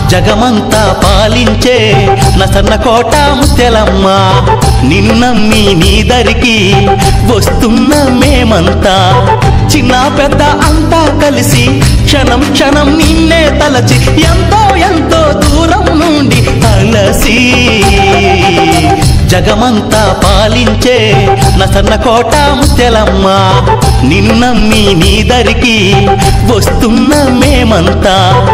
జగమంతా పాలించే నసన్న కోట ముత్యలమ్మ నిన్ను నమ్మి నీ దరికి వస్తున్న మేమంతా చిన్న పెద్ద అంతా కలిసి క్షణం క్షణం నిన్నే తలచి ఎంతో ఎంతో దూరం నుండి అలసి జగమంతా పాలించే నసన్న కోట ముత్యలమ్మ నిన్ను నమ్మి నీ దరికి వస్తున్న మేమంతా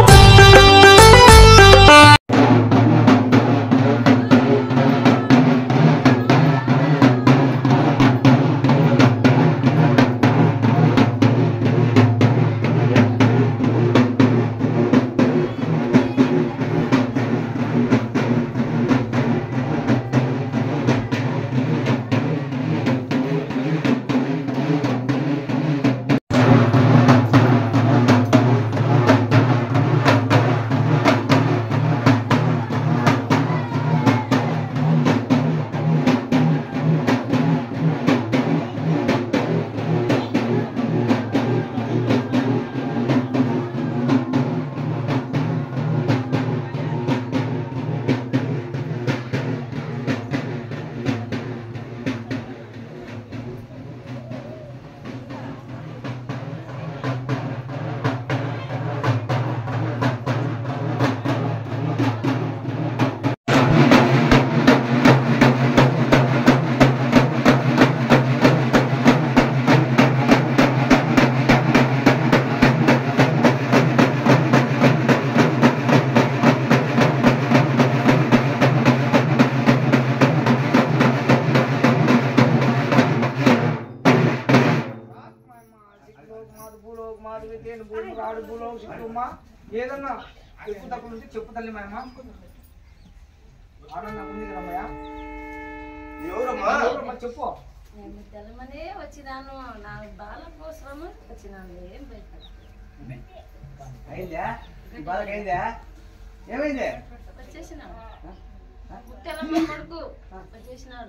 ఏదన్నా ఎక్కువ తక్కువ ఉంటే చెప్పు తల్లి మాయమ్మ ఆడన్నా ఉంది కదమ్మయ్య ఎవరమ్మా చెప్పు నేను తెలమనే వచ్చినాను నా బాల కోసము వచ్చినాను ఏం బయట అయిందా ఈ బాధకి అయిందా ఏమైంది వచ్చేసినాను ముత్తెలమ్మ కొడుకు వచ్చేసినాడు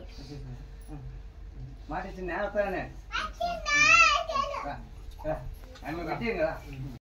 మాట ఇచ్చింది వస్తానే రా, రా. ఆమె పెట్టేయండి కదా